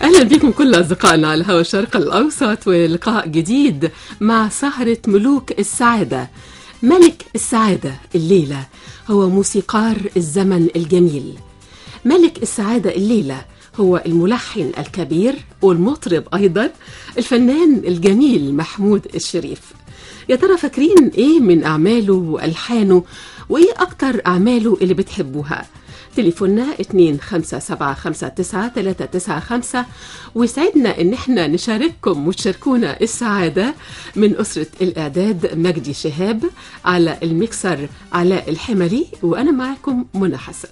اهلا بكم كل اصدقائنا على هوا الشرق الاوسط ولقاء جديد مع سهره ملوك السعاده ملك السعاده الليله هو موسيقار الزمن الجميل ملك السعاده الليله هو الملحن الكبير والمطرب ايضا الفنان الجميل محمود الشريف يا ترى فاكرين ايه من اعماله والحانه وايه اكتر اعماله اللي بتحبوها تليفوننا 25759 ويسعدنا ان احنا نشارككم وتشاركونا السعادة من أسرة الإعداد مجدي شهاب على الميكسر علاء الحملي وأنا معكم منى حسن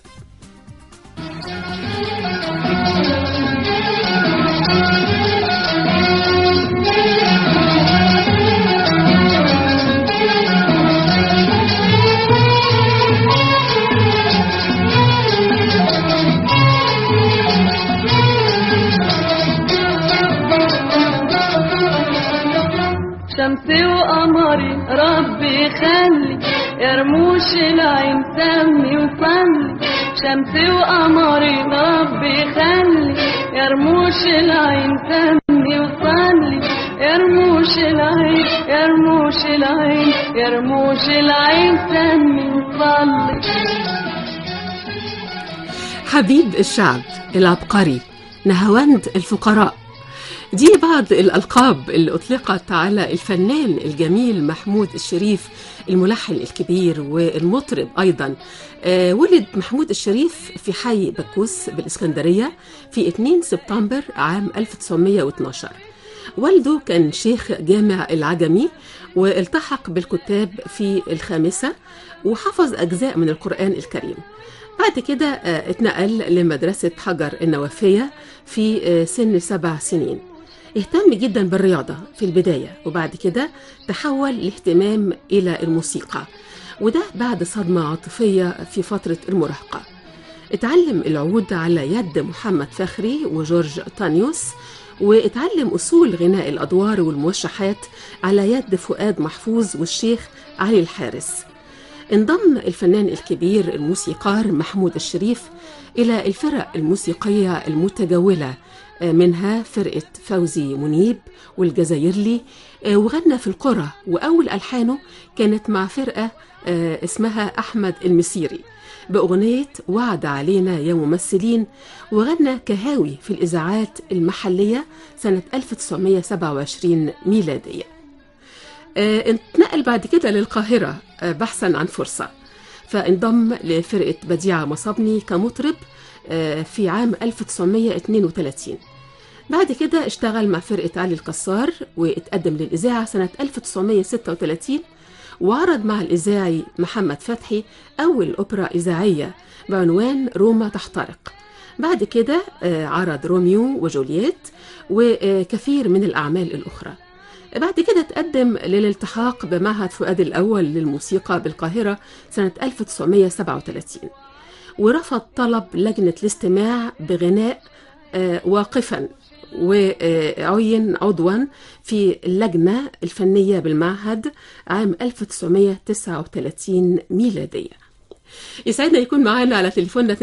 شمسي وقمري ربي يخلي يا رموش العين سمي وصلي شمسي وقمري ربي يخلي يا رموش العين سمي وصلي يا رموش العين يا رموش العين يا رموش العين سمي وصلي حبيب الشعب العبقري نهاوند الفقراء دي بعض الألقاب اللي أطلقت على الفنان الجميل محمود الشريف الملحن الكبير والمطرب أيضا آه ولد محمود الشريف في حي بكوس بالإسكندرية في 2 سبتمبر عام 1912 والده كان شيخ جامع العجمي والتحق بالكتاب في الخامسة وحفظ أجزاء من القرآن الكريم بعد كده آه اتنقل لمدرسة حجر النوافية في آه سن سبع سنين اهتم جدا بالرياضة في البداية وبعد كده تحول الاهتمام إلى الموسيقى وده بعد صدمة عاطفية في فترة المراهقة اتعلم العود على يد محمد فخري وجورج تانيوس واتعلم أصول غناء الأدوار والموشحات على يد فؤاد محفوظ والشيخ علي الحارس انضم الفنان الكبير الموسيقار محمود الشريف إلى الفرق الموسيقية المتجولة منها فرقة فوزي منيب والجزائرلي وغنى في القرى وأول ألحانه كانت مع فرقة اسمها أحمد المسيري بأغنية وعد علينا يا ممثلين وغنى كهاوي في الإذاعات المحلية سنة 1927 ميلادية انتقل بعد كده للقاهرة بحثا عن فرصة فانضم لفرقة بديعة مصابني كمطرب في عام 1932 بعد كده اشتغل مع فرقة علي الكسار واتقدم للإذاعة سنة 1936 وعرض مع الإذاعي محمد فتحي أول أوبرا إذاعية بعنوان روما تحترق بعد كده عرض روميو وجولييت وكثير من الأعمال الأخرى بعد كده تقدم للالتحاق بمعهد فؤاد الأول للموسيقى بالقاهرة سنة 1937 ورفض طلب لجنة الاستماع بغناء واقفا وعين عضوا في اللجنة الفنية بالمعهد عام 1939 ميلادية يسعدنا يكون معنا على تليفوننا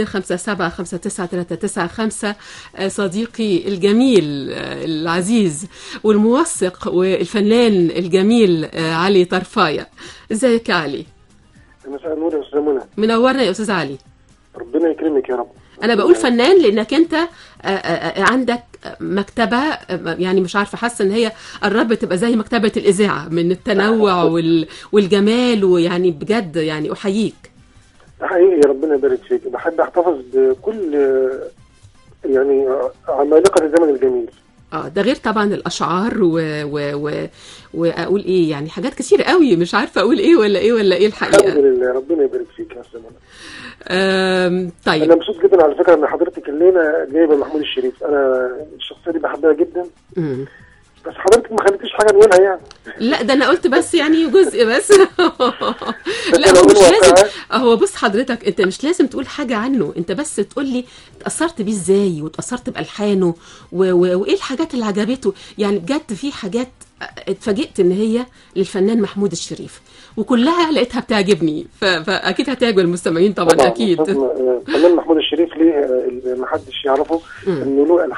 257 صديقي الجميل العزيز والموثق والفنان الجميل علي طرفاية ازيك يا علي مساء النور يا استاذه منى منورنا يا استاذ علي ربنا يكرمك يا رب انا بقول فنان لانك انت عندك مكتبه يعني مش عارفه حاسه ان هي قربت تبقى زي مكتبه الاذاعه من التنوع والجمال ويعني بجد يعني احييك حقيقي ربنا يبارك فيك بحب احتفظ بكل يعني عمالقه الزمن الجميل اه ده غير طبعا الاشعار و... و... و... واقول ايه يعني حاجات كتير قوي مش عارفه اقول ايه ولا ايه ولا ايه الحقيقه الحمد لله ربنا يبارك فيك يا استاذ آم... طيب انا مبسوط جدا على فكره ان حضرتك الليله جايبه محمود الشريف انا الشخصيه دي بحبها جدا مم. بس حضرتك ما خليتيش حاجه نقولها يعني لا ده انا قلت بس يعني جزء بس لا أنا هو أقول مش لازم واقعة. هو بص حضرتك انت مش لازم تقول حاجه عنه انت بس تقول لي اتاثرت بيه ازاي واتاثرت بالحانه و... و... وايه الحاجات اللي عجبته يعني بجد في حاجات اتفاجئت ان هي للفنان محمود الشريف وكلها لقيتها بتعجبني ف... فاكيد هتعجب المستمعين طبعا, اكيد أستاذ- آه، الفنان محمود الشريف ليه آه، اللي ما حدش يعرفه مم. انه له الحان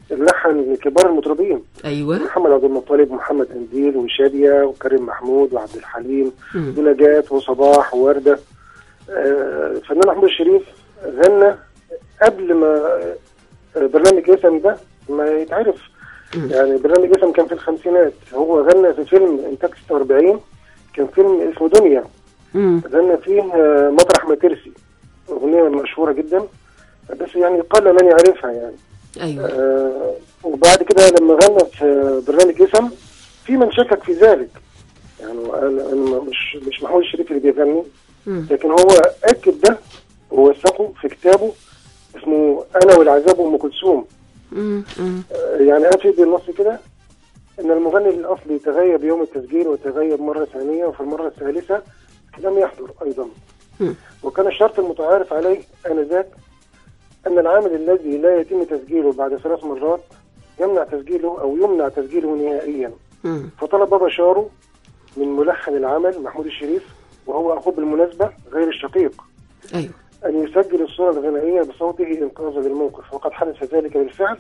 لحن كبار المطربين ايوه محمد عبد المطلب ومحمد قنديل وشاديه وكريم محمود وعبد الحليم مم. ونجاة وصباح ووردة آه، الفنان محمود الشريف غنى قبل ما آه، برنامج اسم ده ما يتعرف مم. يعني برنامج اسم كان في الخمسينات هو غنى في فيلم انتاج 46 كان فيلم اسمه دنيا مم. غنى فيه آه، مطرح ما ترسي اغنيه مشهوره جدا بس يعني قل من يعرفها يعني ايوه آه، وبعد كده لما غنى في برنامج اسم في من شكك في ذلك يعني انا أنا مش مش محمود الشريف اللي بيغني مم. لكن هو اكد ده ووثقه في كتابه اسمه انا والعذاب وام كلثوم مم. مم. آه، يعني افيد بالنص كده ان المغني الاصلي تغيب يوم التسجيل وتغيب مره ثانيه وفي المره الثالثه لم يحضر ايضا مم. وكان الشرط المتعارف عليه انذاك ان العامل الذي لا يتم تسجيله بعد ثلاث مرات يمنع تسجيله او يمنع تسجيله نهائيا مم. فطلب بابا شارو من ملحن العمل محمود الشريف وهو اخوه بالمناسبه غير الشقيق ايوه ان يسجل الصوره الغنائيه بصوته انقاذا للموقف وقد حدث ذلك بالفعل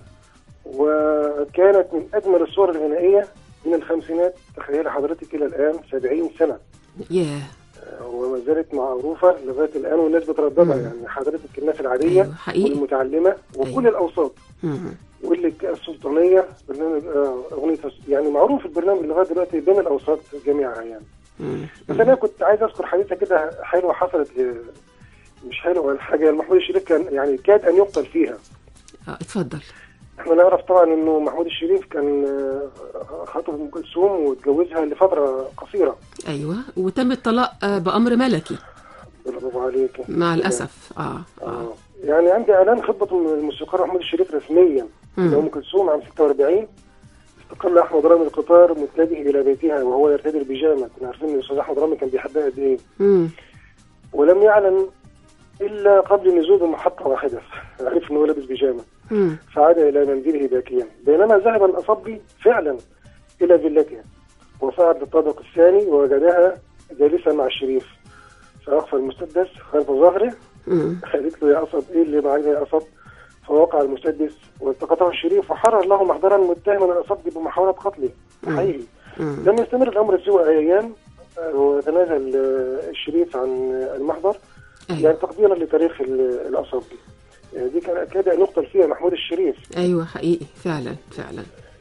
وكانت من اجمل الصور الغنائيه من الخمسينات تخيل حضرتك الى الان 70 سنه ياه وما زالت معروفه لغايه الان والناس بترددها مم. يعني حضرتك الناس العاديه ايوه حقيقي والمتعلمه وكل أيوة. الاوساط مم. واللي السلطانيه برنامج آه، اغنيه يعني معروف البرنامج لغايه دلوقتي بين الاوساط جميعها يعني مم. بس انا كنت عايز اذكر حادثه كده حلوه حصلت ل- مش حلوه ولا حاجه محمود الشريف كان يعني كاد ان يقتل فيها آه، اتفضل احنا نعرف طبعا انه محمود الشريف كان آه، خاطب ام كلثوم واتجوزها لفتره قصيره ايوه وتم الطلاق آه، بامر ملكي برافو عليك مع الاسف اه اه آه. يعني عندي اعلان خطبه الموسيقار محمود الشريف رسميا مم. لام كلثوم عام 46 استقل احمد رامي القطار متجه الى بيتها وهو يرتدي البيجامه كنا عارفين ان الاستاذ احمد رامي كان بيحبها قد ايه مم. ولم يعلن الا قبل نزول بمحطه واحده عرف انه لابس بيجامه مم. فعاد الى منزله باكيا بينما ذهب الاصبي فعلا الى فيلتها وصعد للطابق الثاني ووجدها جالسه مع الشريف فاخفى المسدس خلف ظهره مم. قالت له يا اسد ايه اللي معاك يا اسد فوقع المسدس والتقطه الشريف وحرر له محضرا متهما الاصبي بمحاوله قتله حقيقي مم. لم يستمر الامر سوى ايام آه، وتنازل آه، الشريف عن آه، المحضر ايوه يعني تقديرا لتاريخ ال- الاصابي يعني دي كان كاد ان يقتل فيها محمود الشريف ايوه حقيقي فعلا فعلا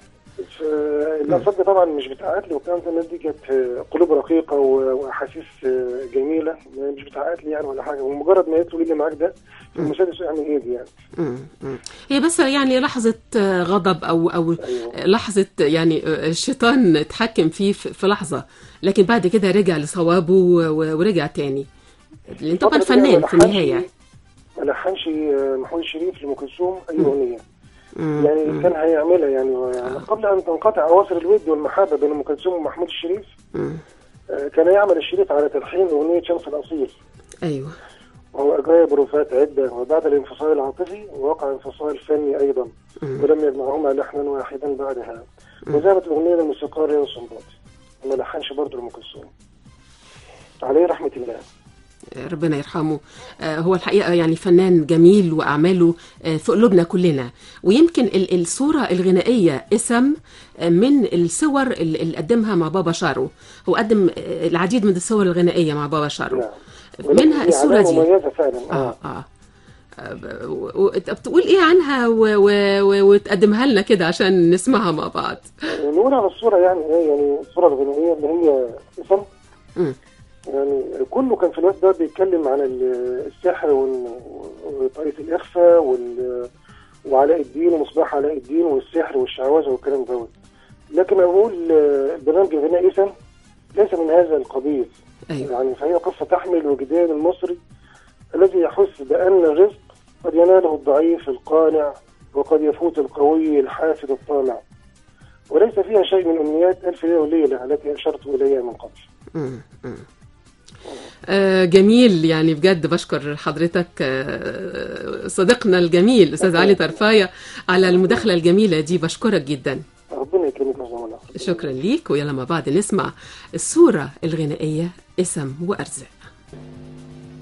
الاصابي طبعا مش بتاع قتل والكلام ده الناس دي كانت آه، قلوب رقيقه و- واحاسيس آه، جميله مش بتاع قتل يعني ولا حاجه ومجرد ما يدخل اللي معاك ده المسدس وقع من ايدي يعني مم. مم. هي بس يعني لحظة آه، غضب أو أو أيوه. لحظة يعني آه، الشيطان اتحكم فيه في في لحظة لكن بعد كده رجع لصوابه و- ورجع تاني لأن طبعا الفترة دي فنان ما في لحنش- النهاية ما لحنش آه، محمود الشريف لام كلثوم اي اغنيه مم. يعني مم. كان هيعملها يعني يعني قبل ان تنقطع اواصر الود والمحبه بين ام كلثوم ومحمود الشريف مم. آه، كان يعمل الشريف على تلحين اغنيه شمس الاصيل أيوه وهو اجرى بروفات عده وبعد الانفصال العاطفي وقع انفصال فني ايضا مم. ولم يجمعهما لحنا واحدا بعدها وذهبت الاغنيه للموسيقار رياض سنباطي ما لحنش برضه لام كلثوم عليه رحمه الله ربنا يرحمه آه، هو الحقيقة يعني فنان جميل وأعماله آه، في قلوبنا كلنا ويمكن ال- الصورة الغنائية اسم آه، من الصور اللي اللي قدمها مع بابا شارو هو قدم آه، العديد من الصور الغنائية مع بابا شارو نعم منها ولكن الصورة علامة دي مميزه فعلا اه اه آه، ب- و- و- طب تقول ايه عنها و... و... و... وتقدمها لنا كده عشان نسمعها مع بعض نقول على الصوره يعني ايه يعني الصوره الغنائيه اللي هي اسم مم. يعني كله كان في الوقت ده بيتكلم عن ال- السحر وال- وطريقه الاخفاء وال وعلاء الدين ومصباح علاء الدين والسحر والشعوذه والكلام دوت لكن اقول آه، البرنامج الغنائي اسم ليس من هذا القبيل ايوه يعني فهي قصه تحمل وجدان المصري الذي يحس بان الرزق قد يناله الضعيف القانع وقد يفوت القوي الحافظ الطامع وليس فيها شيء من امنيات الف ليله وليله التي اشرت اليها من قبل مم. مم. آه جميل يعني بجد بشكر حضرتك آه صديقنا الجميل استاذ علي طرفايه على المداخله الجميله دي بشكرك جدا ربنا يكرمك يا زملاء شكرا ليك ويلا مع بعض نسمع الصوره الغنائيه اسم وارزاق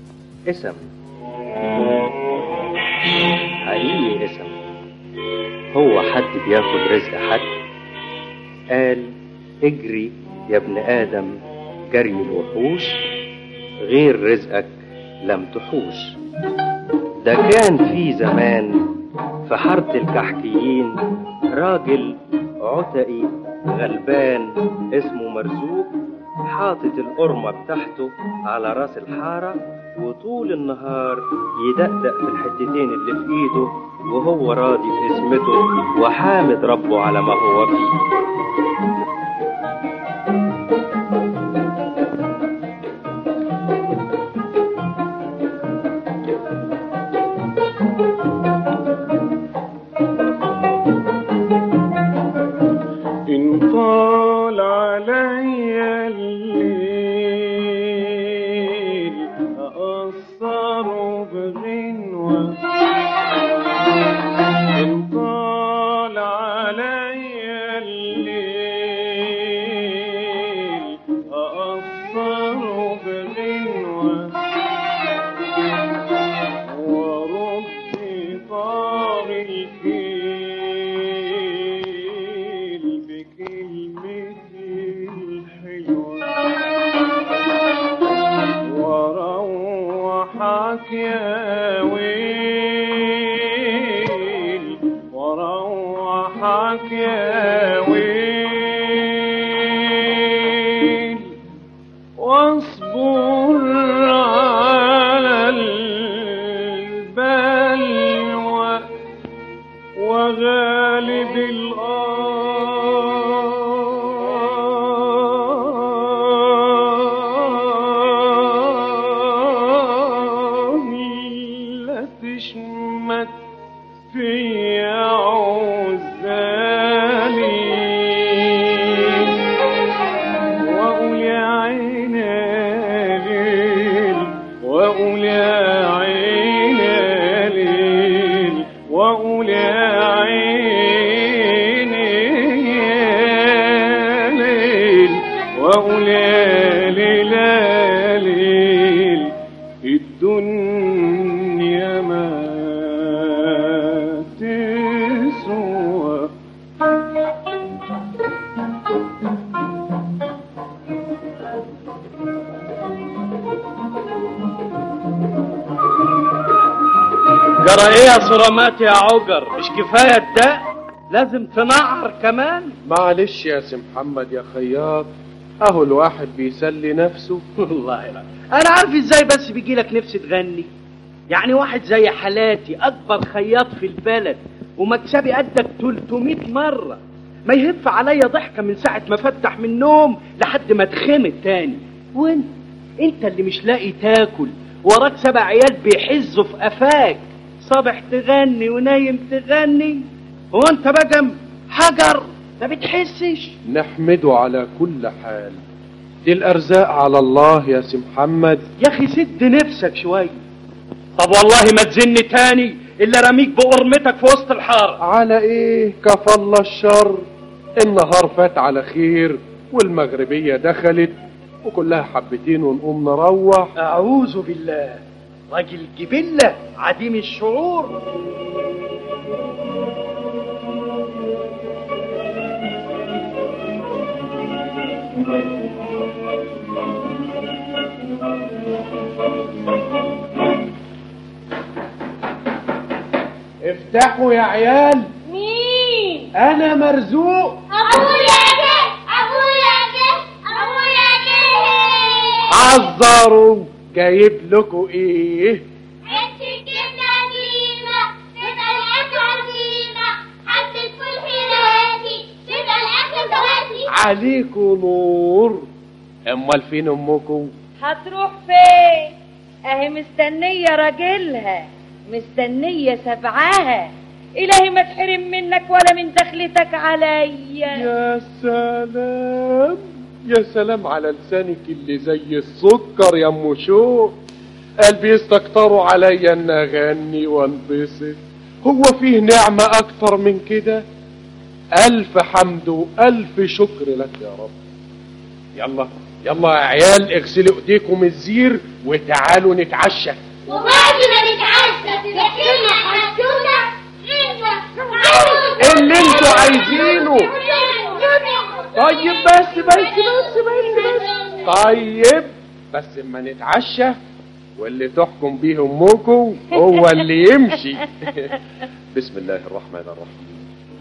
اسم حقيقي اسم هو حد بياخد رزق حد قال اجري يا ابن آدم جري الوحوش غير رزقك لم تحوش ده كان في زمان في حارة الكحكيين راجل عتقي غلبان اسمه مرزوق حاطط القرمة بتاعته على راس الحارة وطول النهار يدقدق في الحتتين اللي في ايده وهو راضي باسمته وحامد ربه على ما هو فيه إن طال علي الليل أقصر بغنوة إن طال علي الليل أقصر بغنوة ورب طار الفيل بكلمتي الحلوة وروحك يا ويل وروحك يا ويل واصبر على البلوى وغالب الآه لا تشمت في عزالي وأقول يا عين ليل وأقول يا عين ليل وأقول يا عين ليل وأقول يا ليل يا ليل الدنيا ما تسوى جرى ايه يا صرامات يا عجر مش كفايه الدق لازم تنعر كمان معلش يا سي محمد يا خياط اهو الواحد بيسلي نفسه والله لا انا عارف ازاي بس بيجي لك نفس تغني يعني واحد زي حالاتي اكبر خياط في البلد ومكسبي قدك 300 مره ما يهف عليا ضحكه من ساعه ما فتح من النوم لحد ما اتخمت تاني وانت انت اللي مش لاقي تاكل وراك سبع عيال بيحزوا في قفاك صبح تغني ونايم تغني هو انت بقى حجر ما بتحسش نحمده على كل حال دي الارزاق على الله يا سي محمد يا اخي سد نفسك شويه طب والله ما تزني تاني الا رميك بقرمتك في وسط الحاره على ايه كفى الله الشر النهار فات على خير والمغربية دخلت وكلها حبتين ونقوم نروح اعوذ بالله راجل جبله عديم الشعور افتحوا يا عيال مين؟ انا مرزوق أبويا جه أبويا جه أبويا جه حذروا جايب لكم ايه حتة جبنة قديمة تبقى الأكل عزيمة حبة فول حراتي تبقى الأكل دواتي عليكم نور امال فين امكم هتروح فين اهي مستنية راجلها مستنية سبعها إلهي ما تحرم منك ولا من دخلتك عليا يا سلام يا سلام على لسانك اللي زي السكر يا ام شو قلبي يستكتروا عليا ان اغني وانبسط هو فيه نعمة اكتر من كده الف حمد والف شكر لك يا رب يلا يلا يا عيال اغسلوا ايديكم الزير وتعالوا نتعشى وبعد ما نتعشى تحكي لنا حدوتة غيرنا عايزينه طيب بس بس بس بس بس طيب بس اما نتعشى واللي تحكم بيه امكم هو اللي يمشي بسم الله الرحمن الرحيم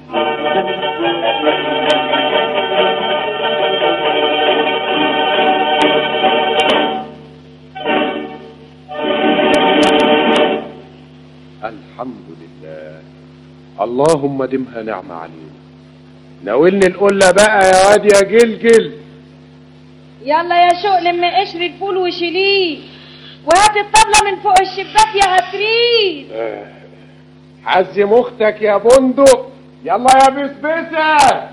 الحمد لله اللهم دمها نعمة علينا ناولني القلة بقى يا واد يا جلجل يلا يا شوق لم قشر الفول وشيليه وهات الطبلة من فوق الشباك يا عفريت حزم اختك يا بندق يلا يا بسبسة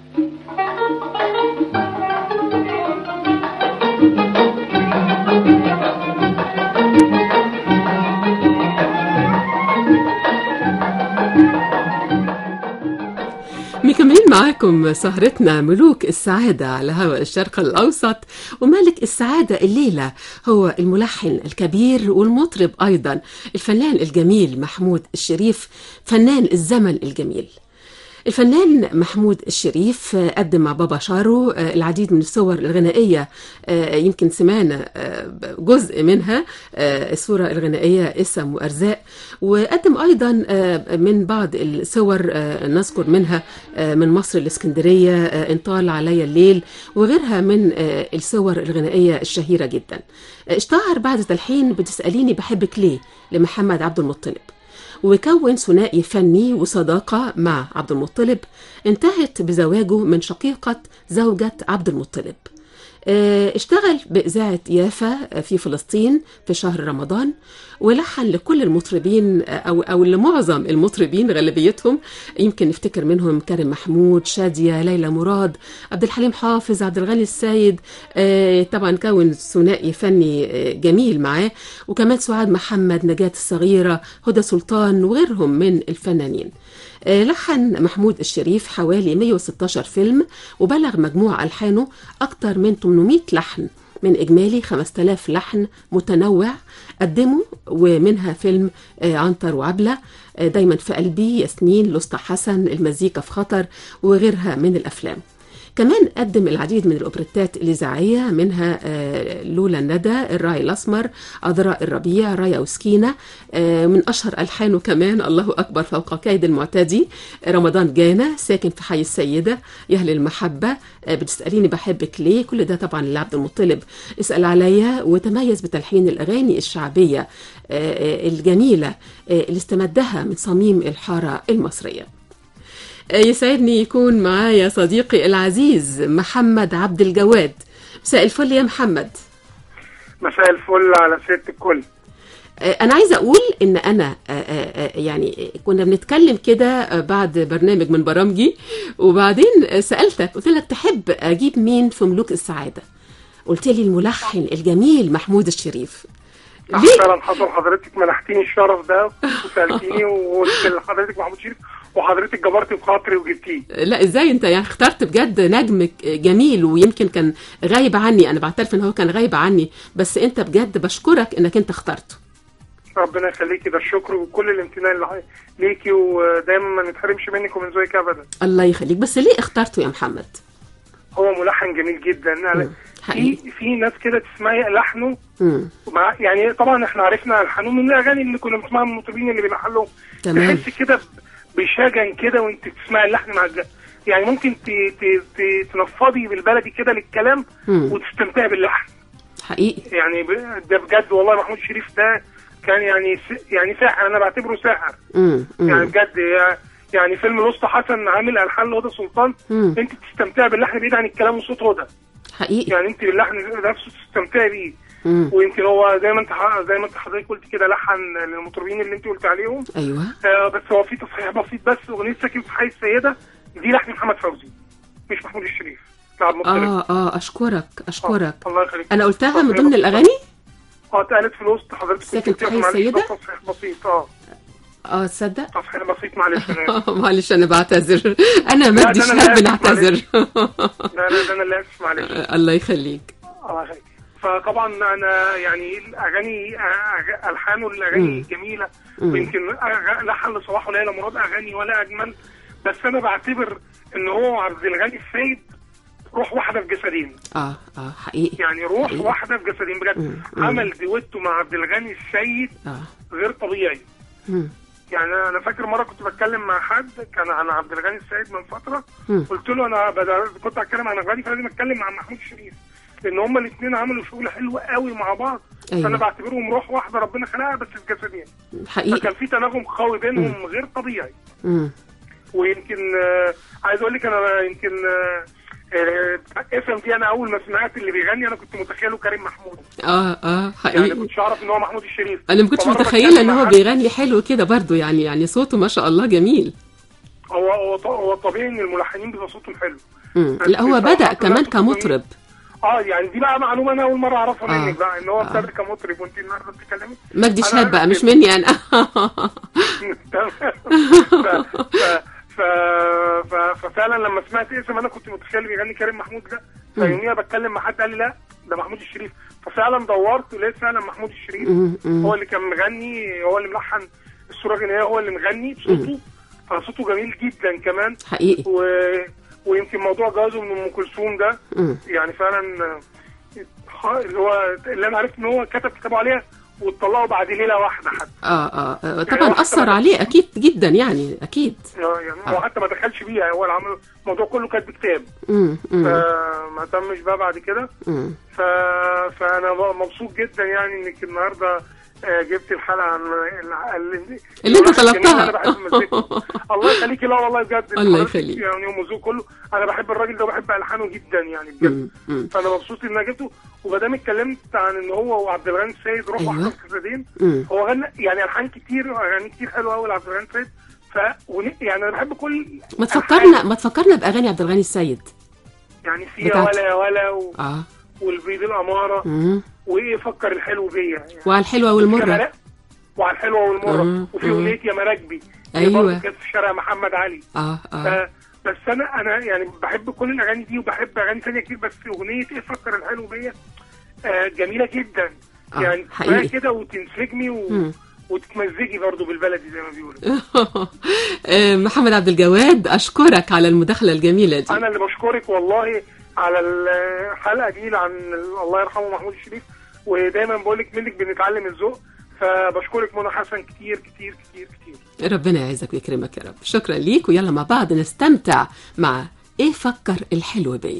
مكملين معاكم سهرتنا ملوك السعادة على هواء الشرق الأوسط وملك السعادة الليلة هو الملحن الكبير والمطرب أيضا الفنان الجميل محمود الشريف فنان الزمن الجميل الفنان محمود الشريف قدم مع بابا شارو العديد من الصور الغنائية يمكن سمعنا جزء منها الصورة الغنائية اسم وأرزاق وقدم أيضا من بعض الصور نذكر منها من مصر الإسكندرية إن طال علي الليل وغيرها من الصور الغنائية الشهيرة جدا اشتهر بعد تلحين بتسأليني بحبك ليه لمحمد عبد المطلب وكون ثنائي فني وصداقة مع عبد المطلب انتهت بزواجه من شقيقة زوجة عبد المطلب اشتغل بإذاعة يافا في فلسطين في شهر رمضان ولحن لكل المطربين أو أو لمعظم المطربين غالبيتهم يمكن نفتكر منهم كريم محمود شادية ليلى مراد عبد الحليم حافظ عبد الغني السيد طبعا كون ثنائي فني جميل معاه وكمان سعاد محمد نجاة الصغيرة هدى سلطان وغيرهم من الفنانين لحن محمود الشريف حوالي 116 فيلم وبلغ مجموع ألحانه أكثر من 800 لحن من إجمالي 5000 لحن متنوع قدموا ومنها فيلم عنتر وعبلة دايما في قلبي ياسمين لسطى حسن المزيكا في خطر وغيرها من الأفلام كمان قدم العديد من الأوبريتات الإذاعية منها لولا الندى الراعي الأسمر أضراء الربيع رايا وسكينة من أشهر ألحانه كمان الله أكبر فوق كيد المعتدي رمضان جانا ساكن في حي السيدة يهل المحبة بتسأليني بحبك ليه كل ده طبعا لعبد المطلب اسأل عليا وتميز بتلحين الأغاني الشعبية الجميلة اللي استمدها من صميم الحارة المصرية يسعدني يكون معايا صديقي العزيز محمد عبد الجواد مساء الفل يا محمد مساء الفل على ست الكل انا عايزه اقول ان انا يعني كنا بنتكلم كده بعد برنامج من برامجي وبعدين سالتك قلت لك تحب اجيب مين في ملوك السعاده قلت لي الملحن الجميل محمود الشريف ليه؟ فعلا حصل حضرتك منحتيني الشرف ده وسالتيني وقلت لحضرتك محمود شريف وحضرتك جبرتي بخاطري وجبتيه لا ازاي انت يعني اخترت بجد نجم جميل ويمكن كان غايب عني انا بعترف ان هو كان غايب عني بس انت بجد بشكرك انك انت اخترته ربنا يخليكي ده الشكر وكل الامتنان اللي ليكي ودايما ما نتحرمش منك ومن ذوقك ابدا الله يخليك بس ليه اخترته يا محمد هو ملحن جميل جدا في في ناس كده تسمعي لحنه مع يعني طبعا احنا عرفنا الحنون من الاغاني اللي كنا بنسمعها من المطربين اللي بيلحنوا تمام تحس كده بشجن كده وانت تسمعي اللحن مع الجد. يعني ممكن ت... ت... ت... تنفضي بالبلدي كده للكلام مم. وتستمتعي باللحن حقيقي يعني ب... ده بجد والله محمود شريف ده كان يعني س... يعني ساحر انا بعتبره ساحر مم. مم. يعني بجد يعني فيلم الاسطى حسن عامل الحان لهدى سلطان مم. انت تستمتعي باللحن بعيد عن الكلام وصوت هدى حقيقي يعني انت باللحن نفسه تستمتعي بيه مم. ويمكن هو زي ما انت ح- زي ما انت حضرتك قلت كده لحن للمطربين اللي انت قلت عليهم ايوه آه بس هو في تصحيح بسيط بس اغنيه ساكن في حي السيده دي لحن محمد فوزي مش محمود الشريف لا المطرب اه اه اشكرك اشكرك آه، الله يخليك انا قلتها من تصحيح ضمن بسيط. الاغاني اه اتقالت في الوسط حضرتك كنت ساكن في قلتيها، حي معلش، السيدة؟ ده تصحيح بسيط اه اه تصدق تصحيح بسيط معلش انا آسف. معلش انا بعتذر انا مجدي لا، ده أنا شهاب اللي بنعتذر لا لا ده انا اللي اسف معلش الله يخليك الله يخليك فطبعا انا يعني الاغاني أغ- الحانه الاغاني مم. جميله مم. ويمكن أغ- لحن لصلاح وليلى مراد اغاني ولا اجمل بس انا بعتبر ان هو عبد الغني السيد روح واحده في جسدين اه اه حقيقي يعني روح حقيقي. واحده في جسدين بجد مم. مم. عمل دويتو مع عبد الغني السيد اه غير طبيعي مم. يعني انا فاكر مره كنت بتكلم مع حد كان عن عبد الغني السيد من فتره مم. قلت له انا بدأ كنت اتكلم عن اغاني فلازم اتكلم عن محمود شريف لان هما الاثنين عملوا شغل حلو قوي مع بعض أيوة. فانا بعتبرهم روح واحده ربنا خلقها بس في جسدين حقيقي فكان في تناغم قوي بينهم غير طبيعي مم. ويمكن آه، عايز اقول لك انا يمكن آه، آه، اسم دي انا اول ما سمعت اللي بيغني انا كنت متخيله كريم محمود اه اه يعني حقيقي كنتش اعرف ان هو محمود الشريف انا ما كنتش فمرة متخيله بتكلم ان مع هو حد، بيغني حلو كده برضو يعني يعني صوته ما شاء الله جميل هو هو ط- هو طبيعي ان الملحنين بيبقى صوتهم حلو مم. لا هو بصراحة بدأ كمان طلعت كمطرب اه يعني دي بقى معلومه انا اول مره اعرفها آه. منك بقى ان هو آه. ابتدى كمطرب وانت النهارده بتتكلمي مجدي أنا شهاب بقى عارف مش كده. مني انا تمام ف- ف- ف- ف- ففعلا لما سمعت اسم انا كنت متخيل بيغني كريم محمود ده فيوميها بتكلم مع حد قال لي لا ده محمود الشريف ففعلا دورت لقيت فعلا محمود الشريف مم. مم. هو اللي كان مغني هو اللي ملحن الصوره الغنائيه هو اللي مغني بصوته فصوته جميل جدا كمان حقيقي و... ويمكن موضوع جوازه من ام كلثوم ده مم. يعني فعلا آه، ح- اللي هو اللي انا عرفت ان هو كتب كتابه عليها واتطلقوا بعد ليله واحده حتى آه, اه اه يعني طبعا هو حتى اثر ما- عليه اكيد جدا يعني اكيد آه، يعني هو آه. حتى ما دخلش بيها هو اللي عمل الموضوع كله كاتب كتاب مم. مم. فما تمش بقى بعد كده مم. ف... فانا بقى مبسوط جدا يعني انك النهارده آه، جبت الحلقه عن ال- ال- اللي انت الواحد الجميل، طلبتها. انا بحب مزيكته الله يخليكي لا والله بجد الله حضرتك يخليك. يعني ومزوق كله انا بحب الراجل ده وبحب الحانه جدا يعني بجد مم. مم. فانا مبسوط ان انا جبته وما اتكلمت عن ان هو وعبد الغني السيد روح أيوة. واحده في كاسدين مم. هو غنى يعني الحان كتير اغاني كتير حلوه قوي لعبد الغني السيد ف ون- يعني انا بحب كل ما تفكرنا ما تفكرنا باغاني عبد الغني السيد يعني فيها بتاعته. ولا يا ولا و... اه والبيض الاماره مم. وايه فكر الحلو بيا يعني وعلى الحلوه والمره كمان- وعلى الحلوه والمره مم. وفي مم. اغنيه يا مراكبي هي أيوة. برضه كانت في شارع محمد علي اه ف... اه بس انا انا يعني بحب كل الاغاني دي وبحب اغاني ثانيه كتير بس اغنيه ايه فكر الحلو بيا آه جميله جدا آه، يعني حقيقي. تسمعي كده وتنسجمي و... مم. وتتمزجي برضه بالبلدي زي ما بيقولوا آه، محمد عبد الجواد اشكرك على المداخله الجميله دي انا اللي بشكرك والله على الحلقه دي عن الله يرحمه محمود الشريف ودايما بقول لك منك بنتعلم الذوق فبشكرك منى حسن كتير كتير كتير كتير ربنا يعزك ويكرمك يا رب شكرا ليك ويلا مع بعض نستمتع مع ايه فكر الحلو بيا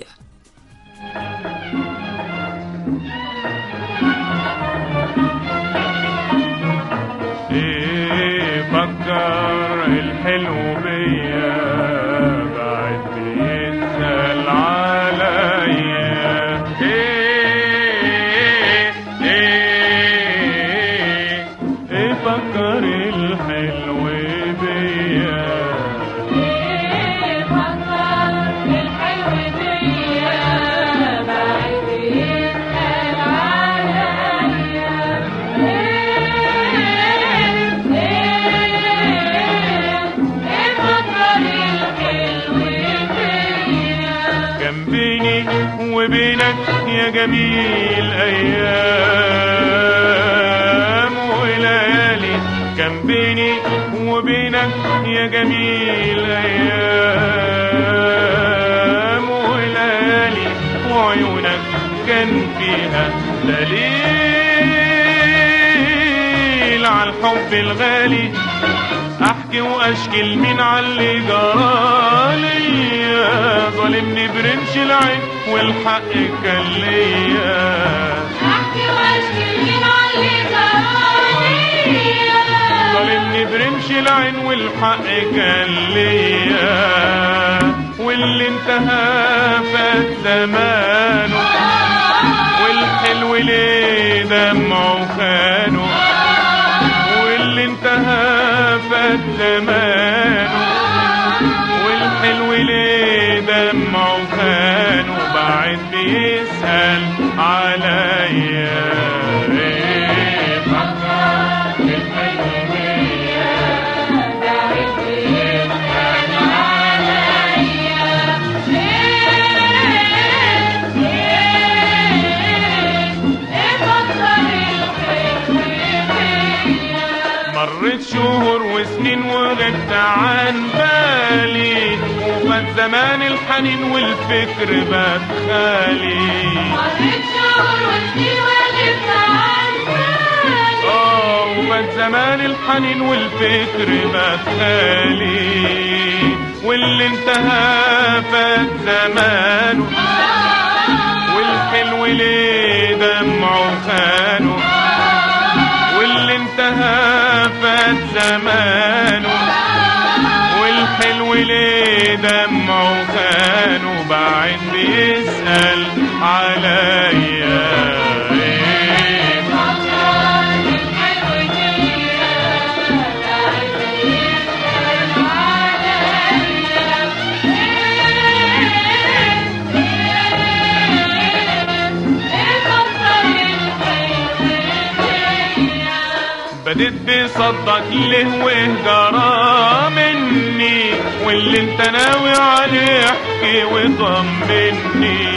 ايه فكر الحلو بيا بعد بيسأل عليا ايه ايه ايه فكر الحلو بيا كان بيني وبينك يا جميل ايام وليالي كان بيني وبينك يا جميل ايام وليالي وعيونك كان فيها دليل على الحب الغالي احكي واشكي لمين على اللي جرالي ظالمني برمش العين والحق كان ليا ظالمني برمش العين والحق كان ليا واللي انتهى فات زمانه والحلو ليه دمعه خانه واللي انتهى فات زمانه والحلو ليه دمعه خانه بعد بيسأل عليا إيه فكر الحلو بيا مرت شهور وسنين وغبت عن بالي وبات زمان الحنين والفكر بات خالي مريت شهور وسنين وقفت عالبال اه وبات زمان الحنين والفكر بات خالي واللي انتهى فات زمانه والحلو ليه دمعه خانه واللي انتهى فات زمانه والحلو ليه دمعه خانه بعد بيسأل عليا إيه بديت بصدق له وهجرة مني واللي انت ناوي عليه احكي وطمني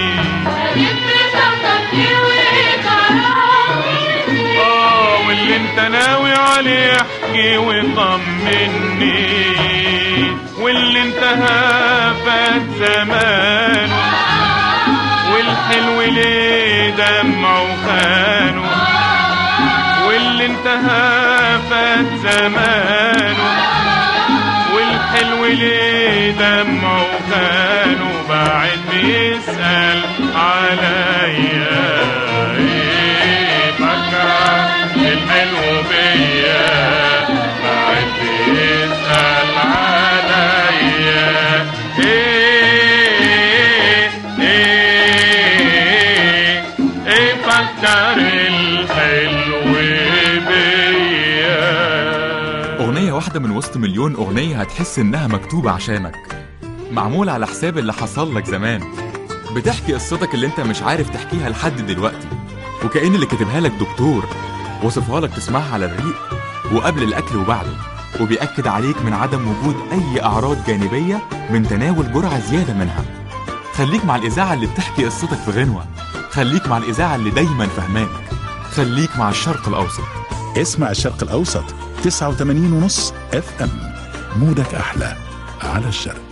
اه واللي انت ناوي عليه احكي وطمني واللي انتهى فات زمانه والحلو ليه دمعه خانه واللي انتهى فات زمانه والحلو ليه دمعه خانه بعد بيسأل عليا ايه فكر الحلو بيا بعد بيسأل عليا ايه ايه ايه فكر الحلو بيا أغنية واحدة من وسط مليون أغنية هتحس إنها مكتوبة عشانك معمول على حساب اللي حصل لك زمان بتحكي قصتك اللي انت مش عارف تحكيها لحد دلوقتي وكأن اللي كاتبها لك دكتور وصفها لك تسمعها على الريق وقبل الأكل وبعده وبيأكد عليك من عدم وجود أي أعراض جانبية من تناول جرعة زيادة منها خليك مع الإذاعة اللي بتحكي قصتك في غنوة خليك مع الإذاعة اللي دايما فهماك خليك مع الشرق الأوسط اسمع الشرق الأوسط 89 ونص اف ام مودك أحلى على الشرق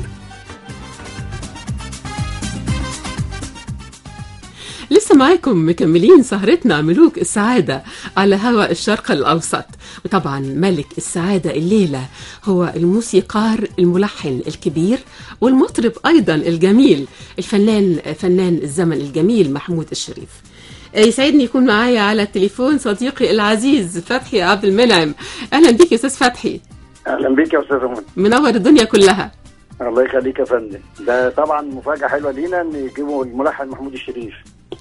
لسه معاكم مكملين سهرتنا ملوك السعادة على هواء الشرق الأوسط وطبعا ملك السعادة الليلة هو الموسيقار الملحن الكبير والمطرب أيضا الجميل الفنان فنان الزمن الجميل محمود الشريف يسعدني يكون معايا على التليفون صديقي العزيز فتحي عبد المنعم اهلا بيك يا استاذ فتحي اهلا بيك يا استاذ منى منور الدنيا كلها الله يخليك يا فندم ده طبعا مفاجاه حلوه لينا ان يجيبوا الملحن محمود الشريف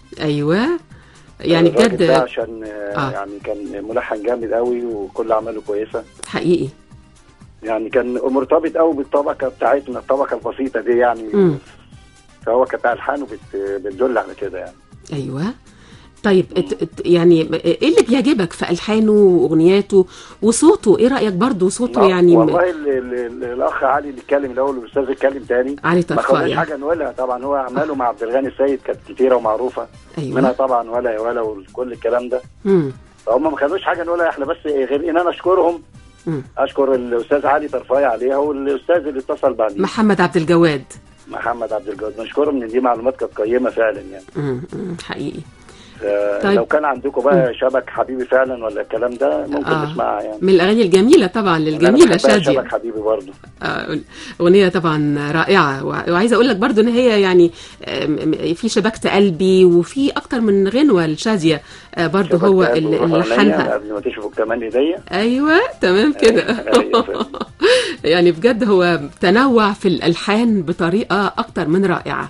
ايوه يعني الراجل بجد ده عشان آه. آه. يعني كان ملحن جامد قوي وكل اعماله كويسه حقيقي يعني كان مرتبط قوي بالطبقه بتاعتنا الطبقه البسيطه دي يعني مم. فهو كانت الحانه بت... بتدل على كده يعني ايوه طيب ات- ات- يعني ايه اللي بيعجبك في الحانه واغنياته وصوته ايه رايك برضو صوته يعني م- والله ال... ال... ال... الاخ علي اللي اتكلم الاول والاستاذ اتكلم تاني علي ما طرفاية. خدناش حاجه نقولها طبعا هو اعماله مع عبد الغني السيد كانت كتيره ومعروفه أيوة. منها طبعا ولا يا ولا وكل الكلام ده مم. فهم ما خدوش حاجه نقولها احنا بس غير ان انا اشكرهم مم. اشكر الاستاذ علي طرفاي عليها والاستاذ اللي اتصل بعديه محمد عبد الجواد محمد عبد الجواد نشكرهم ان دي معلومات كانت قيمه فعلا يعني مم. مم. حقيقي ف- طيب. لو كان عندكم بقى شبك حبيبي فعلا ولا الكلام ده ممكن آه. نسمعها يعني من الاغاني الجميله طبعا أنا للجميله بحبها شاديه شبك حبيبي برضه آه، أغنية طبعا رائعة وع- وعايزة أقول لك برضو إن هي يعني آم، م- في شبكت قلبي وفي أكتر من غنوة لشادية آه، برضو هو شبك اللي قلبي اللي وروح عينيا لحنها قبل ما تشوفوا كمان ايديا أيوة تمام كده أيوة فعلا. يعني بجد هو تنوع في الألحان بطريقة أكتر من رائعة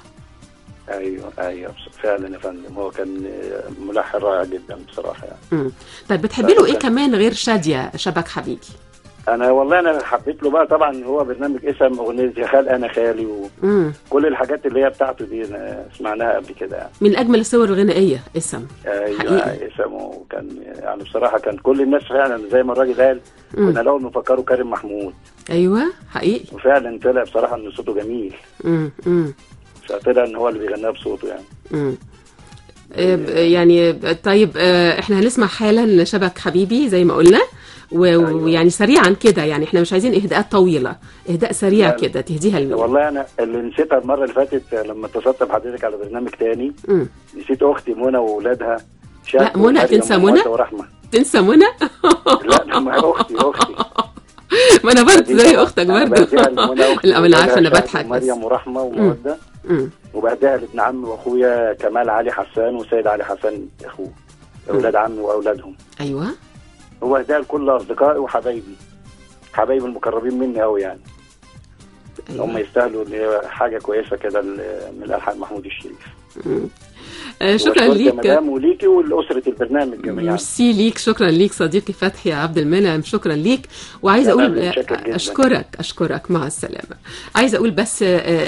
ايوه ايوه فعلا يا فندم هو كان ملحن رائع جدا بصراحه يعني مم. طيب بتحبي له إيه كمان غير شادية شبك حبيبي انا والله انا حبيت له بقى طبعا هو برنامج اسم اغنيه يا خال انا خالي و... مم. كل الحاجات اللي هي بتاعته دي أنا سمعناها قبل كده يعني من أجمل الصور الغنائية اسم ايوه حقيقي. اسمه كان يعني بصراحه كان كل الناس فعلا زي ما الراجل قال مم. كنا الاول مفكره كريم محمود أيوة حقيقي وفعلا طلع بصراحه ان صوته جميل مم. مم. فطلع ان هو اللي بيغنيها بصوته يعني مم. آه، ب- يعني طيب آه، احنا هنسمع حالا شبك حبيبي زي ما قلنا و- ويعني سريعا كده يعني احنا مش عايزين اهداءات طويله اهداء سريع لا، لا. كده تهديها لمين والله انا اللي نسيتها المره اللي فاتت لما اتصلت بحضرتك على برنامج تاني مم. نسيت اختي منى واولادها لا، منى، تنسى منى؟ ورحمه تنسى منى لا لا ما هي اختي اختي ما انا برضه زي اختك أنا برضه بهديها لمنى أختي لا ما انا عارفه انا وولادها بضحك شهد بس ومريم ورحمه وموده مم. وبهديها لابن عمي واخويا كمال علي حسان وسيد علي حسان اخوه اولاد عمي واولادهم ايوه هو هدايا لكل اصدقائي وحبايبي حبايبي المقربين مني قوي يعني هم يستاهلوا اللي هي حاجه كويسه كده ل- من الالحان محمود الشريف مم. آه، شكرا وأشكرك يا ليك مدام وليكي ولاسره البرنامج جميعا ميرسي ليك شكرا ليك صديقي فتحي عبد المنعم شكرا ليك وعايزه أنا اقول متشكر جداً. اشكرك اشكرك مع السلامه عايزه اقول بس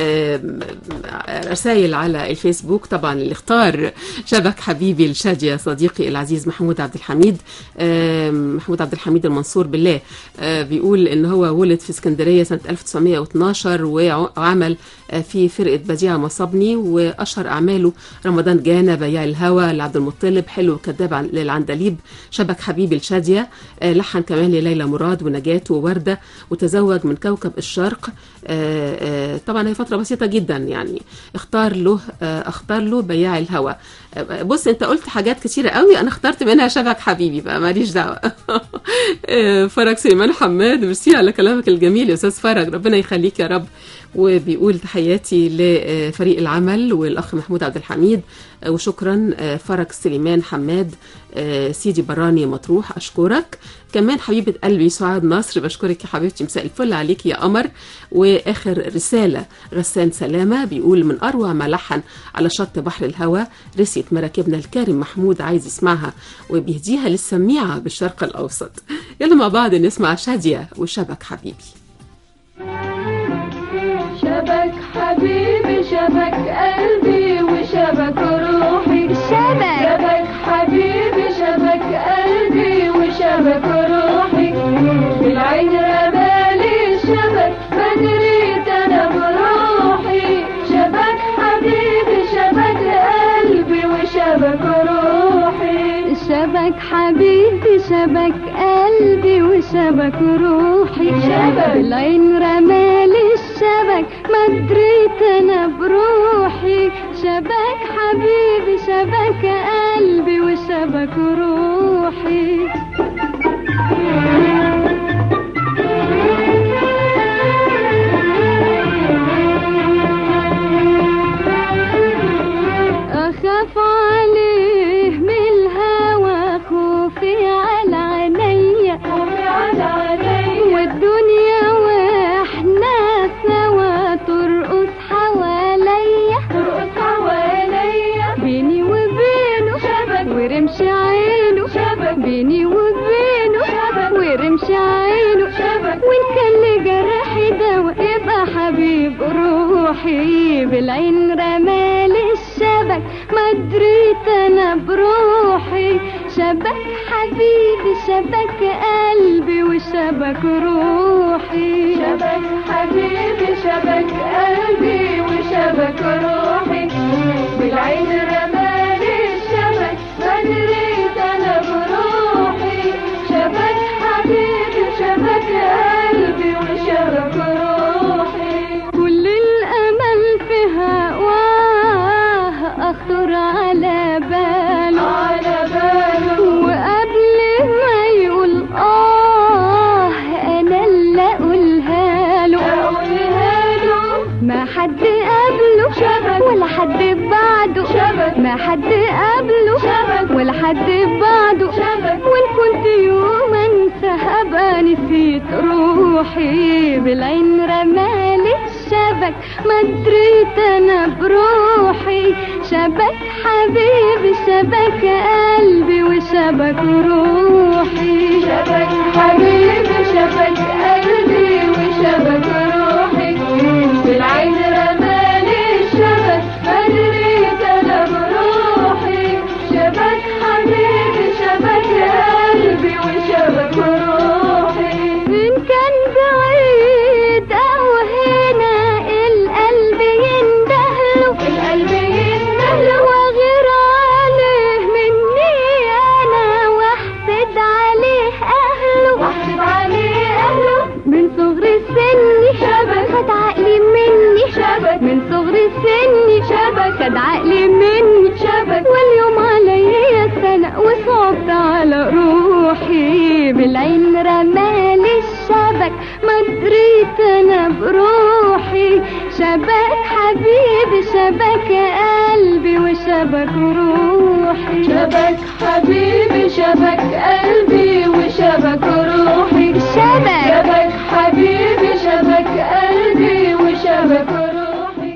رسائل على الفيسبوك طبعا اللي اختار شبك حبيبي الشاديه صديقي العزيز محمود عبد الحميد آه، محمود عبد الحميد المنصور بالله آه، بيقول ان هو ولد في اسكندريه سنه 1912 وعمل آه، في فرقه بديعه مصابني واشهر اعماله رمضان جانا بياع الهوى لعبد المطلب حلو كذاب عن- للعندليب شبك حبيبي الشاديه آه، لحن كمان لليلى مراد ونجاة ووردة وتزوج من كوكب الشرق آه، آه، طبعا هي فترة بسيطة جدا يعني اختار له آه، اختار له بياع الهوى آه، بص انت قلت حاجات كتيرة قوي انا اخترت منها شبك حبيبي بقى ماليش دعوة آه، فرج سليمان حماد ميرسي على كلامك الجميل يا استاذ فرج ربنا يخليك يا رب وبيقول تحياتي لفريق العمل والاخ محمود عبد الحميد آه، وشكرا آه، فرج سليمان حماد آه، سيدي براني مطروح اشكرك كمان حبيبه قلبي سعاد نصر بشكرك يا حبيبتي مساء الفل عليك يا قمر واخر رساله غسان سلامه بيقول من اروع ما لحن على شط بحر الهوى رسية مراكبنا الكارم محمود عايز يسمعها وبيهديها للسميعه بالشرق الاوسط يلا مع بعض نسمع شاديه وشبك حبيبي شبك حبيبي شبك قلبي وشبك روحي شبك شبك حبيبي شبك قلبي وشبك روحي بالعين رمالي الشبك بدريت انا بروحي شبك حبيبي شبك قلبي وشبك روحي شبك حبيبي شبك قلبي وشبك روحي شبك. بالعين رمالي الشبك ما دريت انا بروحي شبك حبيبي شبك قلبي وشبك روحي أخاف عليه من الهوى خوفي على عينيا خوفي على عينيا والدنيا واحنا سوا ترقص حواليا ترقص حواليا بيني وبينه شبك. ورمش عينه شبك. بيني وبينه شبك. ورمش عينه شبك. وان كان لجرحي دوا يبقى حبيب روحي بالعين رمالي الشبك ما دريت انا بروحي شبك حبيبي شبك قلبي وشبك روحي شبك حبيبي شبك قلبي وشبك روحي بالعين رمالي الشبك بدريت انا بروحي شبك حبيبي شبك قلبي وشبك روحي كل الامل في هواه اخطر على باله على باله وقبل ما يقول اه انا اللي اقولها له اقولها له ما حد قبله شبك. ولا حد بعده شبك. ما حد قبله شبك. ولا حد بعده شبك. وان كنت يوم انسى ابقى نسيت روحي بالعين رمالي الشبك ما دريت انا بروحي شبك حبيبي شبك قلبي وشبك روحي شبك حبيبي شبك قلبي وشبك روحي بالعين رمالي الشبك بدريت انا بروحي شبك حبيبي شبك قلبي وشبك روحي إن كان بعيد أو هنا القلب يندهله القلب يندهله وغير عليه مني أنا واحسد عليه أهله سني شبك خد عقلي مني شبك واليوم عليا سنة وصعبت على روحي بالعين رمالي الشبك ما دريت انا بروحي شبك حبيبي شبك قلبي وشبك روحي شبك حبيبي شبك قلبي وشبك روحي شبك شبك حبيبي شبك قلبي وشبك روحي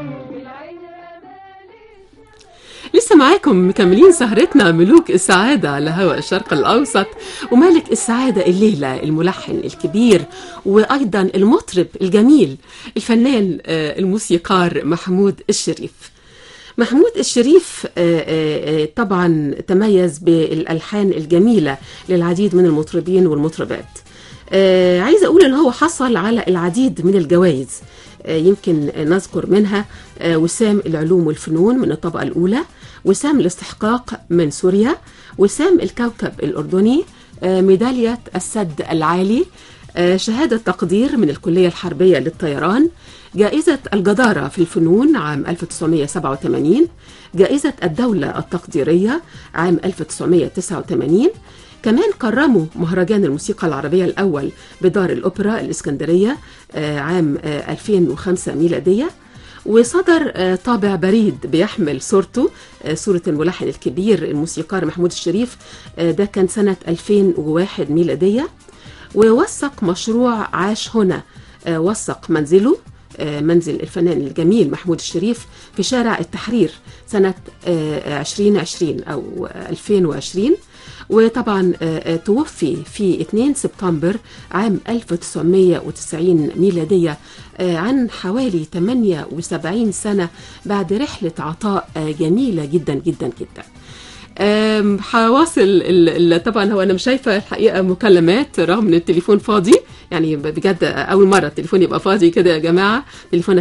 لسه معاكم مكملين سهرتنا ملوك السعادة على هواء الشرق الأوسط ومالك السعادة الليلة الملحن الكبير وأيضا المطرب الجميل الفنان آه، الموسيقار محمود الشريف محمود الشريف آه، آه، آه، طبعا تميز بالألحان الجميلة للعديد من المطربين والمطربات آه، عايزة أقول إن هو حصل على العديد من الجوائز آه، يمكن نذكر منها آه، وسام العلوم والفنون من الطبقة الأولى وسام الاستحقاق من سوريا وسام الكوكب الأردني آه، ميدالية السد العالي آه، شهادة تقدير من الكلية الحربية للطيران جائزة الجدارة في الفنون عام 1987 جائزة الدولة التقديرية عام 1989 كمان كرموا مهرجان الموسيقى العربية الأول بدار الأوبرا الإسكندرية آه، عام آه، 2005 ميلادية وصدر آه، طابع بريد بيحمل صورته آه، صورة الملحن الكبير الموسيقار محمود الشريف آه، ده كان سنة 2001 ميلادية ووثق مشروع عاش هنا آه، وثق منزله آه، منزل الفنان الجميل محمود الشريف في شارع التحرير سنة آه، 2020 أو 2020 وطبعا آه، آه، توفي في 2 سبتمبر عام 1990 ميلادية آه، عن حوالي 78 سنة بعد رحلة عطاء آه، جميلة جدا جدا جدا أم، هواصل ال- ال- طبعا هو انا مش شايفه الحقيقه مكالمات رغم ان التليفون فاضي يعني بجد اول مره التليفون يبقى فاضي كده يا جماعه تليفون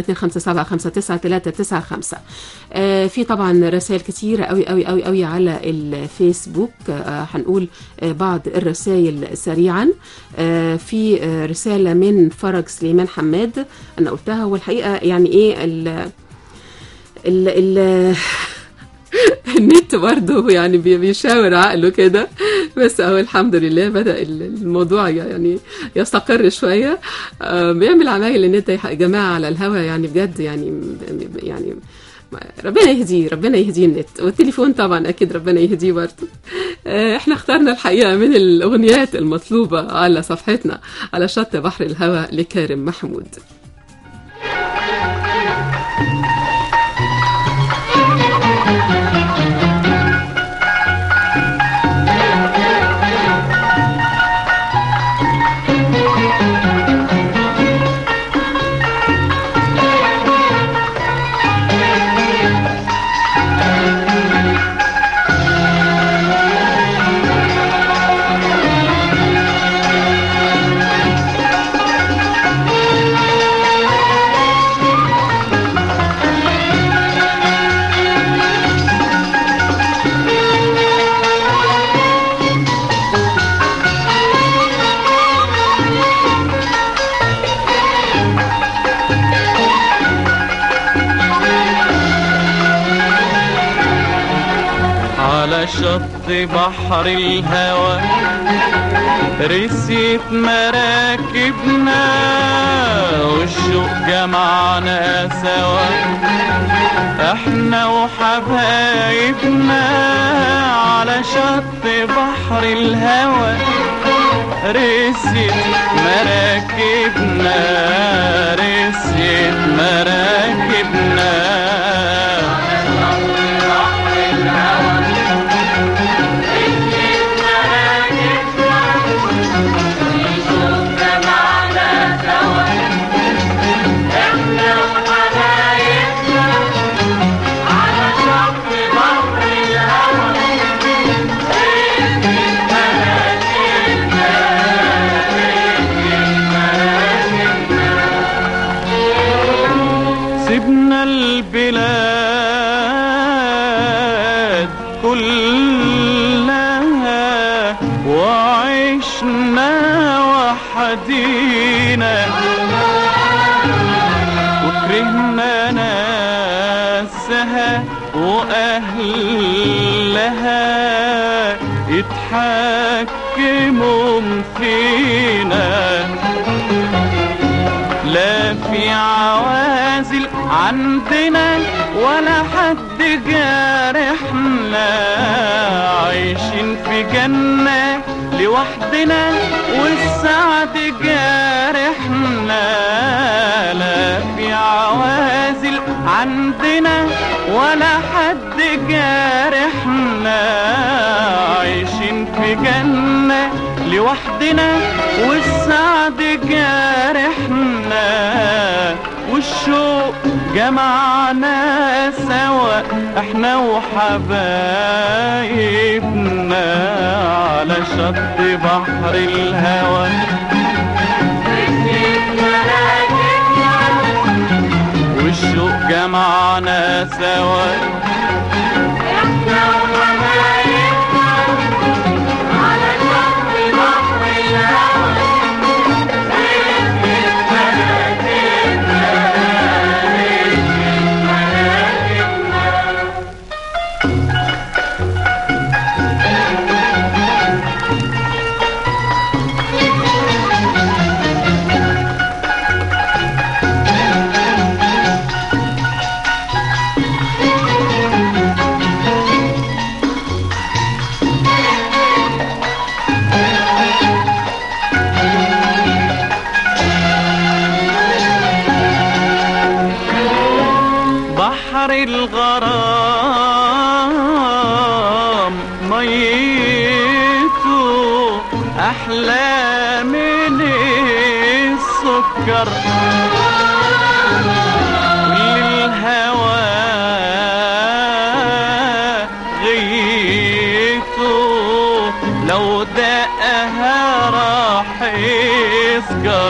257 آه في طبعا رسائل كتيره قوي قوي قوي قوي على الفيسبوك آه هنقول آه بعض الرسائل سريعا آه في آه رساله من فرج سليمان حماد انا قلتها والحقيقه يعني ايه ال ال ال النت برضه يعني بي- بيشاور عقله كده بس اهو الحمد لله بدا ال- الموضوع يعني يستقر شويه آه، بيعمل عمايل النت يا جماعه على الهوا يعني بجد يعني يعني ربنا يهديه ربنا يهديه النت والتليفون طبعا اكيد ربنا يهديه برضه آه، احنا اخترنا الحقيقه من الاغنيات المطلوبه على صفحتنا على شط بحر الهوى لكارم محمود على شط بحر الهوى رسيت مراكبنا والشوق جمعنا سوا احنا وحبايبنا على شط بحر الهوى رسيت مراكبنا رسيت مراكبنا سيبنا البلاد كلها وعشنا وحدينا وكرهنا ناس ناسها وأهلها يتحكموا فينا لا في عوازل عندنا ولا حد جارحنا عايشين في جنة لوحدنا والسعد جارحنا لا في عوازل عندنا ولا حد جارحنا عايشين في جنة لوحدنا والسعد جارحنا والشوق جمعنا سوا احنا وحبايبنا على شط بحر الهوى والشوق جمعنا سوا بحر الغرام ميته أحلى من السكر والهوى غيته لو دقها راح يسكر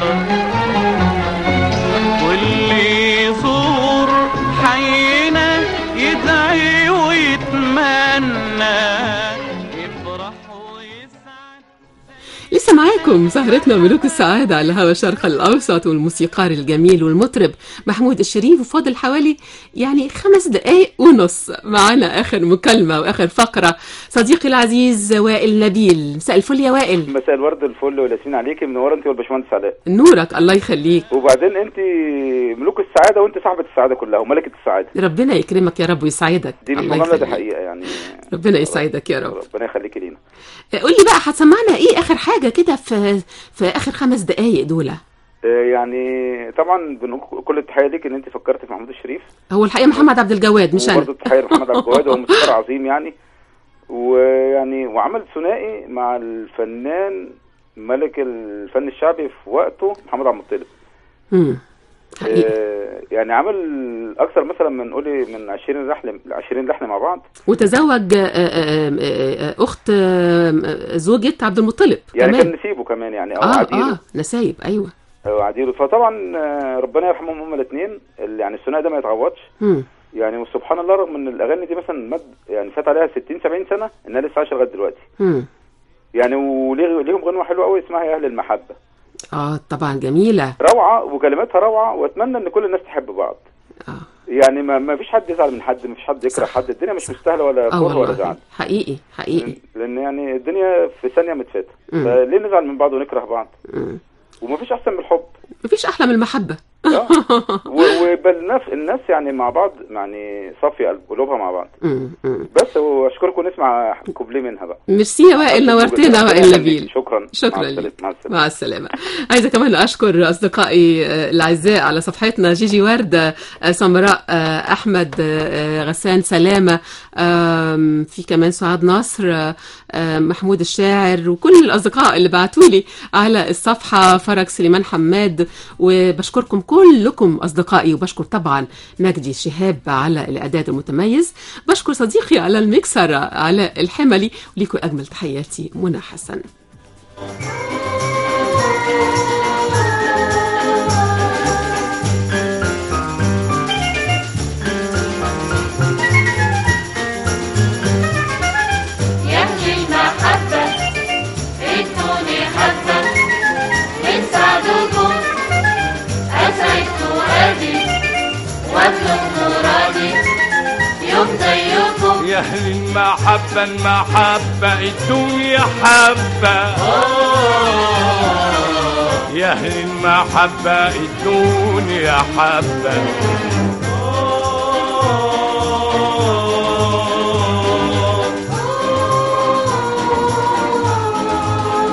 واللي يزور حينا يدعي ويتمنى يفرح لسه معاكم سهرتنا ملوك السعادة على هوا الشرق الأوسط والموسيقار الجميل والمطرب محمود الشريف وفاضل حوالي يعني خمس دقايق ونص معانا آخر مكالمة وآخر فقرة صديقي العزيز وائل نبيل مساء الفل يا وائل مساء الورد الفل والياسمين عليكي منوره انت والباشمهندس علاء نورك الله يخليك وبعدين انت ملوك السعاده وانت صاحبه السعاده كلها وملكه السعاده ربنا يكرمك يا رب ويسعدك دي مش الله مجامله دي يخليك. حقيقه يعني ربنا يسعدك يا رب ربنا يخليكي لينا قول لي بقى هتسمعنا ايه اخر حاجة كده في في اخر خمس دقايق دول آه، يعني طبعا بنقول كل التحيه ليك ان انت فكرت في محمود الشريف هو الحقيقة محمد عبد الجواد مش انا وبرضه التحيه لمحمد عبد الجواد هو موسيقار عظيم يعني ويعني وعمل ثنائي مع الفنان ملك الفن الشعبي في وقته محمد عبد المطلب مم. آه، يعني عمل اكثر مثلا من قولي من 20 رحله 20 لحن مع بعض وتزوج آه، آه، آه، آه، اخت آه، آه، زوجة عبد المطلب يعني كمان كان نسيبه كمان يعني او اه عديله اه نسايب ايوه او عديله فطبعا آه، ربنا يرحمهم هما الاثنين يعني الثنائي ده ما يتعوضش مم. يعني وسبحان الله رغم ان الاغاني دي مثلا مد يعني فات عليها 60 70 سنه انها لسه عايشه لغايه دلوقتي مم. يعني وليهم غنوه حلوه قوي اسمها يا اهل المحبه اه طبعا جميلة روعه وكلماتها روعه واتمنى ان كل الناس تحب بعض اه يعني ما, ما فيش حد يزعل من حد ما فيش حد يكره حد الدنيا مش مستاهله ولا اه كره ولا والله زعل حقيقي حقيقي لان يعني الدنيا في ثانيه متفاتة مم. فليه نزعل من بعض ونكره بعض مم. ومفيش احسن من الحب مفيش احلى من المحبة و- وبل نفس الناس يعني مع بعض يعني صافيه قلب- قلوبها مع بعض مم. مم. بس واشكركم نسمع كوبليه منها بقى ميرسي يا وائل نورتنا ربنا وائل يخليك. نبيل شكرا شكرا مع لك السلامة. مع السلامه مع السلامة عايزة كمان أشكر أصدقائي آه، الأعزاء على صفحتنا جيجي وردة آه، سمراء آه، أحمد آه، غسان سلامة آم، في كمان سعاد نصر آه، آه، محمود الشاعر وكل الأصدقاء اللي بعتوا لي على الصفحة فرج سليمان حماد وبشكركم كلكم أصدقائي وبشكر طبعا مجدي شهاب على الإعداد المتميز بشكر صديقي على الميكسر على الحملي وليكم أجمل تحياتي منى حسن يا أهل المحبة ادوني حبة من سعدكم أسعد فؤادي وأبلغ مرادي زيكم زيكم يا أهل المحبة المحبة الدنيا حبة يا أهل المحبة الدنيا حبة